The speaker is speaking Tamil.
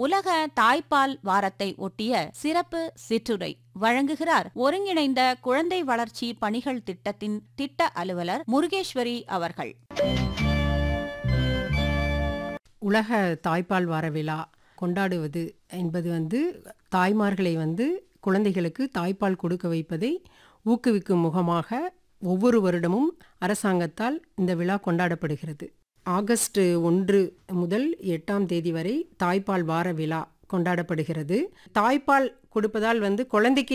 உலக தாய்ப்பால் வாரத்தை ஒட்டிய சிறப்பு சிற்றுரை வழங்குகிறார் ஒருங்கிணைந்த குழந்தை வளர்ச்சி பணிகள் திட்டத்தின் திட்ட அலுவலர் முருகேஸ்வரி அவர்கள் உலக தாய்ப்பால் வார விழா கொண்டாடுவது என்பது வந்து தாய்மார்களை வந்து குழந்தைகளுக்கு தாய்ப்பால் கொடுக்க வைப்பதை ஊக்குவிக்கும் முகமாக ஒவ்வொரு வருடமும் அரசாங்கத்தால் இந்த விழா கொண்டாடப்படுகிறது ஆகஸ்ட் ஒன்று முதல் எட்டாம் தேதி வரை தாய்ப்பால் வார விழா கொண்டாடப்படுகிறது தாய்ப்பால் கொடுப்பதால் வந்து குழந்தைக்கு